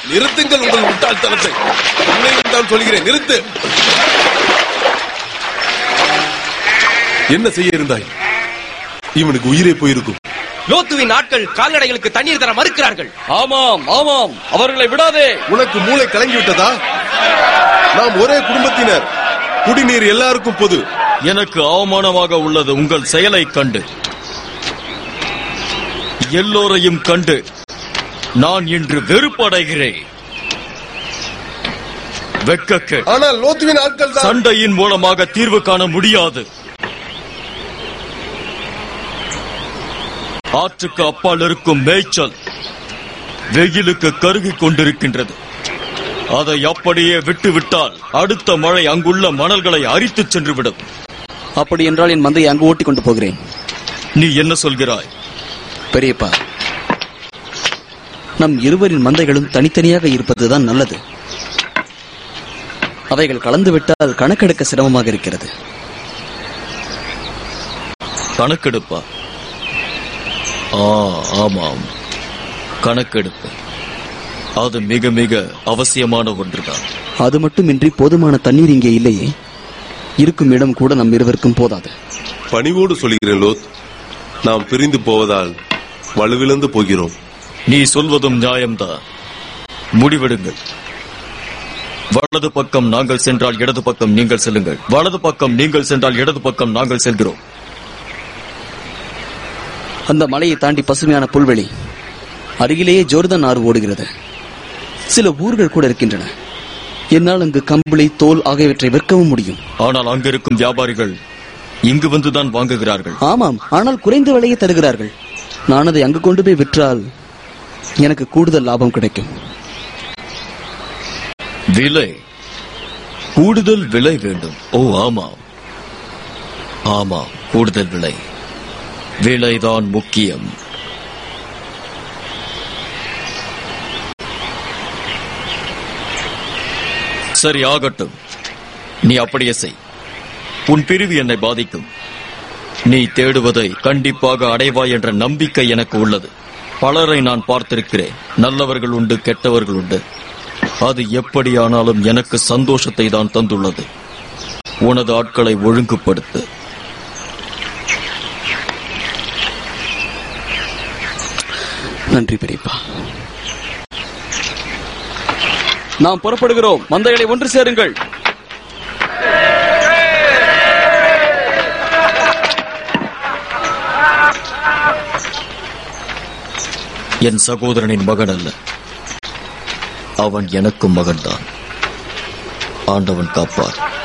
நிறுத்துங்கள் உங்கள் முட்டாள்தனத்தை உண்மையை தான் சொல்கிறேன் நிறுத்து என்ன செய்ய இருந்தாய் இவனுக்கு உயிரே போயிருக்கும் லோத்துவின் ஆட்கள் கால்நடைகளுக்கு தண்ணீர் தர மறுக்கிறார்கள் ஆமாம் ஆமாம் அவர்களை விடாதே உனக்கு மூளை கலங்கி விட்டதா நாம் ஒரே குடும்பத்தினர் குடிநீர் எல்லாருக்கும் பொது எனக்கு அவமானமாக உள்ளது உங்கள் செயலை கண்டு எல்லோரையும் கண்டு நான் இன்று வெறுப்படைகிறேன் வெட்கக்கு ஆனால் லோத்துவின் ஆட்கள் தான் சண்டையின் மூலமாக தீர்வு காண முடியாது ஆற்றுக்கு அப்பால் இருக்கும் மேய்ச்சல் வெயிலுக்கு கருகிக் கொண்டிருக்கின்றது அதை அப்படியே விட்டுவிட்டால் அடுத்த மழை அங்குள்ள மணல்களை அரித்துச் சென்றுவிடும் அப்படி என்றால் என் மந்தையை அங்கு ஓட்டிக் கொண்டு போகிறேன் நீ என்ன சொல்கிறாய் பெரியப்பா நம் இருவரின் மந்தைகளும் தனித்தனியாக இருப்பதுதான் நல்லது அவைகள் கலந்துவிட்டால் கணக்கெடுக்க சிரமமாக இருக்கிறது கணக்கெடுப்பா ஆ ஆமாம் கணக்கெடுப்பு அது மிக மிக அவசியமான ஒன்றுதான் அது மட்டுமின்றி போதுமான தண்ணீர் இங்கே இல்லையே இருக்கும் இடம் கூட நம் இருவருக்கும் போதாது பணிவோடு சொல்கிறேன் லோத் நாம் பிரிந்து போவதால் வலுவிழந்து போகிறோம் நீ சொல்வதும் நியாயம்தான் முடிவெடுங்கள் வலது பக்கம் நாங்கள் சென்றால் இடது பக்கம் நீங்கள் செல்லுங்கள் வலது பக்கம் நீங்கள் சென்றால் இடது பக்கம் நாங்கள் செல்கிறோம் அந்த மலையை தாண்டி பசுமையான புல்வெளி அருகிலேயே ஜோர்தான் ஆறு ஓடுகிறது சில ஊர்கள் கூட இருக்கின்றன என்னால் அங்கு கம்பளி தோல் ஆகியவற்றை விற்கவும் முடியும் ஆனால் அங்கிருக்கும் வியாபாரிகள் இங்கு வந்துதான் வாங்குகிறார்கள் ஆமாம் ஆனால் குறைந்த விலையை தருகிறார்கள் நான் அதை அங்கு கொண்டு போய் விற்றால் எனக்கு கூடுதல் லாபம் கிடைக்கும் விலை கூடுதல் விலை வேண்டும் ஓ ஆமாம் ஆமாம் கூடுதல் விலை விலைதான் முக்கியம் சரி ஆகட்டும் நீ அப்படியே செய் உன் பிரிவு என்னை பாதிக்கும் நீ தேடுவதை கண்டிப்பாக அடைவாய் என்ற நம்பிக்கை எனக்கு உள்ளது பலரை நான் பார்த்திருக்கிறேன் நல்லவர்கள் உண்டு கெட்டவர்கள் உண்டு அது எப்படியானாலும் எனக்கு சந்தோஷத்தை தான் தந்துள்ளது உனது ஆட்களை ஒழுங்குபடுத்து நன்றி பெரியப்பா நாம் புறப்படுகிறோம் மந்தைகளை ஒன்று சேருங்கள் என் சகோதரனின் மகன் அல்ல அவன் எனக்கும் மகன்தான் ஆண்டவன் காப்பார்